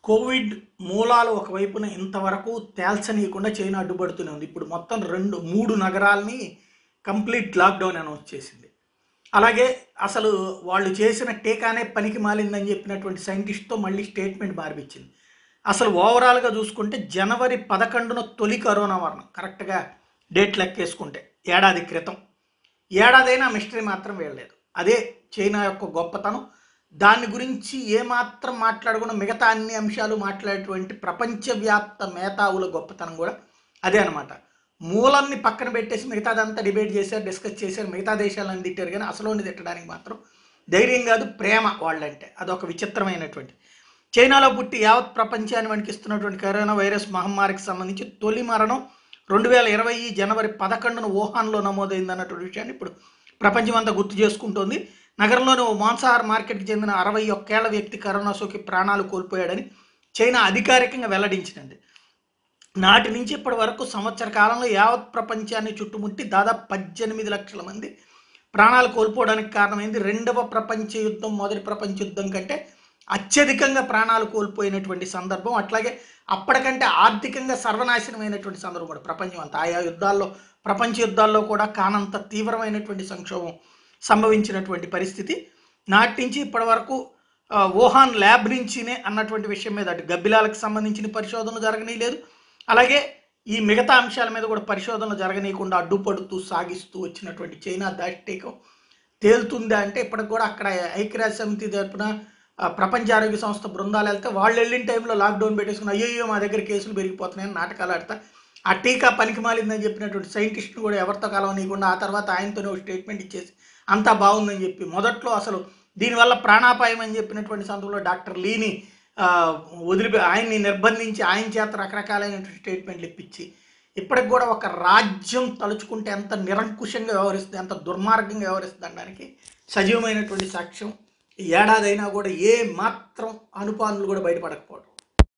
Covid మూలాలు ఒకవైపున ఇంతవరకు తేల్చనీయకుండా చైనా అడ్డుపడుతూనే ఉంది ఇప్పుడు మొత్తం రెండు మూడు నగరాల్ని కంప్లీట్ లాక్డౌన్ అనౌన్స్ చేసింది అలాగే అసలు వాళ్ళు చేసిన టీకానే పనికి మాలిందని చెప్పినటువంటి సైంటిస్ట్తో మళ్ళీ స్టేట్మెంట్ మార్పించింది అసలు ఓవరాల్గా చూసుకుంటే జనవరి పదకొండున తొలి కరోనా మరణం కరెక్ట్గా డేట్ లెక్కేసుకుంటే ఏడాది క్రితం ఏడాదైనా మిస్టరీ మాత్రం వేయలేదు అదే చైనా యొక్క గొప్పతనం దాని గురించి ఏమాత్రం మాట్లాడకుండా మిగతా అన్ని అంశాలు మాట్లాడేటువంటి ప్రపంచవ్యాప్త మేధావుల గొప్పతనం కూడా అదే అనమాట మూలాన్ని పక్కన పెట్టేసి మిగతాదంతా డిబేట్ చేశారు డిస్కస్ చేశారు మిగతా దేశాలను తిట్టారు కానీ అసలు తిట్టడానికి మాత్రం ధైర్యం కాదు ప్రేమ వాళ్ళంటే అదొక విచిత్రమైనటువంటి చైనాలో పుట్టి యావత్ ప్రపంచాన్ని వణికిస్తున్నటువంటి కరోనా వైరస్ మహమ్మారికి సంబంధించి తొలి మరణం రెండు వేల ఇరవై జనవరి పదకొండున వుహాన్లో నమోదైంది అన్నటువంటి విషయాన్ని ఇప్పుడు ప్రపంచమంతా గుర్తు చేసుకుంటోంది నగరంలోని ఓ మాంసాహార మార్కెట్కి చెందిన అరవై ఒక్కేళ్ల వ్యక్తి కరోనా సోకి ప్రాణాలు కోల్పోయాడని చైనా అధికారికంగా వెల్లడించింది నాటి నుంచి ఇప్పటి వరకు సంవత్సర కాలంలో యావత్ ప్రపంచాన్ని చుట్టుముట్టి దాదాపు పద్దెనిమిది లక్షల మంది ప్రాణాలు కోల్పోవడానికి కారణమైంది రెండవ ప్రపంచ యుద్ధం మొదటి ప్రపంచ యుద్ధం కంటే అత్యధికంగా ప్రాణాలు కోల్పోయినటువంటి సందర్భం అట్లాగే అప్పటికంటే ఆర్థికంగా సర్వనాశనమైనటువంటి సందర్భం కూడా ప్రపంచం అంతా ఆయా యుద్ధాల్లో ప్రపంచ యుద్ధాల్లో కూడా కానంత తీవ్రమైనటువంటి సంక్షోభం సంభవించినటువంటి పరిస్థితి నాటి నుంచి ఇప్పటి వరకు ఆ, వుహాన్ ల్యాబ్ నుంచినే అన్నటువంటి విషయం మీద అటు గబ్బిలాలకు సంబంధించిన పరిశోధనలు జరగనీ లేదు అలాగే ఈ మిగతా అంశాల మీద కూడా పరిశోధనలు జరగనీయకుండా అడ్డుపడుతూ సాగిస్తూ వచ్చినటువంటి చైనా దాష్టీకం తేలుతుందా అంటే ఇప్పటికి కూడా అక్కడ ఐక్యరాజ్య సమితి తరపున ఆ, ప్రపంచ ఆరోగ్య సంస్థ బృందాలు వెళ్తే వాళ్ళు వెళ్ళిన టైంలో లాక్డౌన్ పెట్టేసుకుని అయ్యో మా దగ్గర కేసులు పెరిగిపోతున్నాయని నాటకాలు ఆడతా ఆ టీకా పనికి మాలిందని చెప్పినటువంటి సైంటిస్ట్ని కూడా ఎవరితో కలవనీయకుండా ఆ తర్వాత ఆయనతోనే ఒక స్టేట్మెంట్ ఇచ్చేసి అంతా బాగుందని చెప్పి మొదట్లో అసలు దీనివల్ల ప్రాణాపాయం అని చెప్పినటువంటి సందర్భంలో డాక్టర్ లీని ఆ, వదిలిపి ఆయన్ని నిర్బంధించి ఆయన చేత రకరకాలైనటువంటి స్టేట్మెంట్లు ఇప్పించి ఇప్పటికి కూడా ఒక రాజ్యం తలుచుకుంటే ఎంత నిరంకుశంగా వ్యవహరిస్తుంది ఎంత దుర్మార్గంగా వ్యవహరిస్తుంది అనడానికి సజీవమైనటువంటి సాక్ష్యం ఈ ఏడాదైనా కూడా ఏ మాత్రం అనుపానులు కూడా బయటపడకపోవడం